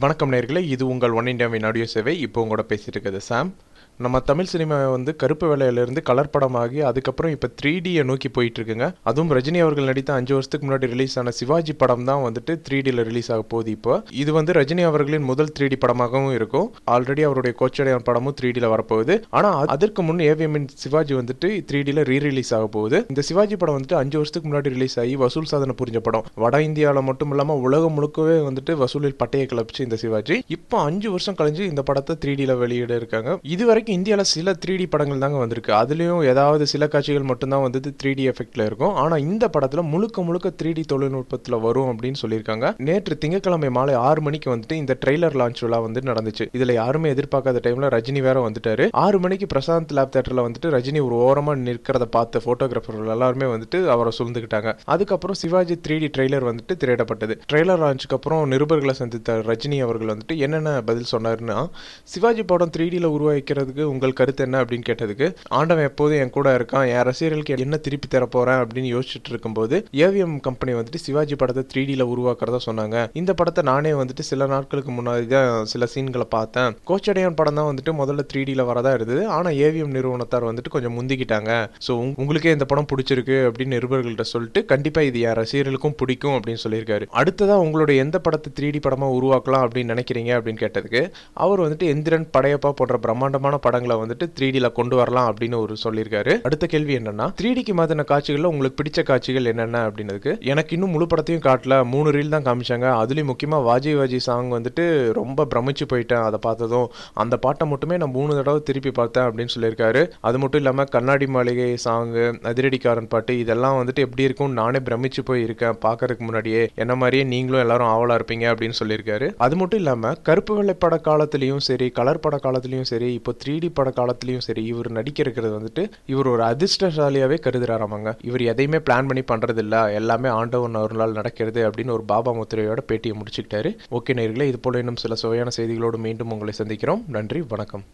வணக்கம் நேர்களே இது உங்கள் ஒன் இண்டியாவின் ஆடியோ சேவை இப்போ உங்களோட பேசிட்டு இருக்குது சாம் நம்ம தமிழ் சினிமா வந்து கருப்பு வேலையிலிருந்து கலர் படமாகி அதுக்கப்புறம் இப்போ த்ரீ டியை நோக்கி போயிட்டு இருக்குங்க அதுவும் ரஜினி அவர்கள் நடித்த அஞ்சு வருஷத்துக்கு முன்னாடி ரிலீஸ் ஆன சிவாஜி படம் தான் வந்துட்டு த்ரீ டியில் ரிலீஸ் ஆக போகுது இப்போ இது வந்து ரஜினி அவர்களின் முதல் த்ரீ டி படமாகவும் இருக்கும் ஆல்ரெடி அவருடைய கோச்சடையான் படமும் த்ரீ டியில் வரப்போகுது ஆனால் அதற்கு முன் ஏவிஎம்மின் சிவாஜி வந்துட்டு த்ரீ டியில் ரீ ரிலீஸ் ஆக போகுது இந்த சிவாஜி படம் வந்துட்டு அஞ்சு வருஷத்துக்கு முன்னாடி ரிலீஸ் ஆகி வசூல் சாதனை புரிஞ்ச படம் வட இந்தியாவில் மட்டும் இல்லாமல் உலகம் முழுக்கவே வந்துட்டு வசூலில் பட்டையை கிளப்பிச்சு இந்த சிவாஜி இப்போ அஞ்சு வருஷம் கழிஞ்சு இந்த படத்தை த்ரீ டியில் வெளியிட இருக்காங்க இது வரைக்கும் இந்தியாவில் சில த்ரீ டி படங்கள் தாங்க வந்திருக்கு அதுலேயும் ஏதாவது சில காட்சிகள் மட்டும்தான் வந்துட்டு த்ரீ டி எஃபெக்ட்ல இருக்கும் ஆனால் இந்த படத்தில் முழுக்க முழுக்க த்ரீ டி தொழில்நுட்பத்தில் வரும் அப்படின்னு சொல்லியிருக்காங்க நேற்று திங்கட்கிழமை மாலை ஆறு மணிக்கு வந்துட்டு இந்த ட்ரெய்லர் லான்ச் விழா வந்து நடந்துச்சு இதில் யாருமே எதிர்பார்க்காத டைமில் ரஜினி வேற வந்துட்டாரு ஆறு மணிக்கு பிரசாந்த் லேப் தேட்டரில் வந்துட்டு ரஜினி ஒரு ஓரமாக நிற்கிறத பார்த்த ஃபோட்டோகிராஃபர்கள் எல்லாருமே வந்துட்டு அவரை சூழ்ந்துக்கிட்டாங்க அதுக்கப்புறம் சிவாஜி த்ரீ டி ட்ரெய்லர் வந்துட்டு திரையிடப்பட்டது ட்ரெய்லர் லான்ச்சுக்கு அப்புறம் நிருபர்களை சந்தித்த ரஜினி அவர்கள் வந்துட்டு என்னென்ன பதில் சொன்னாருன்னா சிவாஜி படம் த்ரீ டியில் உருவாக்கிறதுக்கு உங்கள் கருத்து என்ன அப்படின்னு கேட்டதுக்கு ஆண்டவன் எப்போதும் என் கூட இருக்கான் என் ரசிகர்களுக்கு என்ன திருப்பி தர போறேன் அப்படின்னு யோசிச்சுட்டு இருக்கும்போது ஏவிஎம் கம்பெனி வந்துட்டு சிவாஜி படத்தை த்ரீ டியில் உருவாக்குறதா சொன்னாங்க இந்த படத்தை நானே வந்துட்டு சில நாட்களுக்கு முன்னாடி தான் சில சீன்களை பார்த்தேன் கோச்சடையான் படம் தான் வந்துட்டு முதல்ல த்ரீ டியில் வரதா இருந்தது ஆனால் ஏவிஎம் நிறுவனத்தார் வந்துட்டு கொஞ்சம் முந்திக்கிட்டாங்க ஸோ உங்களுக்கே இந்த படம் பிடிச்சிருக்கு அப்படின்னு நிருபர்கள்ட்ட சொல்லிட்டு கண்டிப்பாக இது என் ரசிகர்களுக்கும் பிடிக்கும் அப்படின்னு சொல்லியிருக்காரு அடுத்ததா உங்களுடைய எந்த படத்தை த்ரீ டி படமாக உருவாக்கலாம் அப்படின்னு நினைக்கிறீங்க அப்படின்னு கேட்டதுக்கு அவர் வந்துட்டு எந்திரன் படையப்பா போன்ற பிரம்மாண்டமான படங்களை வந்துட்டு த்ரீ டியில் கொண்டு வரலாம் அப்படின்னு ஒரு சொல்லியிருக்காரு அடுத்த கேள்வி என்னன்னா த்ரீ டிக்கு மாத்தின காட்சிகளில் உங்களுக்கு பிடிச்ச காட்சிகள் என்னென்ன அப்படின்னதுக்கு எனக்கு இன்னும் முழு படத்தையும் காட்டல மூணு ரீல் தான் காமிச்சாங்க அதுலேயும் முக்கியமாக வாஜி வாஜி சாங் வந்துட்டு ரொம்ப பிரமிச்சு போயிட்டேன் அதை பார்த்ததும் அந்த பாட்டை மட்டுமே நான் மூணு தடவை திருப்பி பார்த்தேன் அப்படின்னு சொல்லியிருக்காரு அது மட்டும் இல்லாமல் கண்ணாடி மாளிகை சாங்கு அதிரடிக்காரன் பாட்டு இதெல்லாம் வந்துட்டு எப்படி இருக்கும்னு நானே பிரமிச்சு போய் இருக்கேன் பார்க்கறதுக்கு முன்னாடியே என்ன மாதிரியே நீங்களும் எல்லாரும் ஆவலா இருப்பீங்க அப்படின்னு சொல்லியிருக்காரு அது மட்டும் இல்லாமல் கருப்பு வெள்ளை பட காலத்துலேயும் சரி கலர் பட காலத்துலேயும் சரி இப்போ த்ரீ டி பட காலத்துலேயும் சரி இவர் நடிக்க இருக்கிறது வந்துட்டு இவர் ஒரு அதிர்ஷ்டசாலியாவே கருதுறாராமாங்க இவர் எதையுமே பிளான் பண்ணி பண்றது இல்ல எல்லாமே ஆண்டவன் ஒரு நாள் நடக்கிறது அப்படின்னு ஒரு பாபா முத்திரையோட பேட்டியை முடிச்சுக்கிட்டாரு ஓகே நேர்களே இது போல இன்னும் சில சுவையான செய்திகளோடு மீண்டும் உங்களை சந்திக்கிறோம் நன்றி வணக்கம்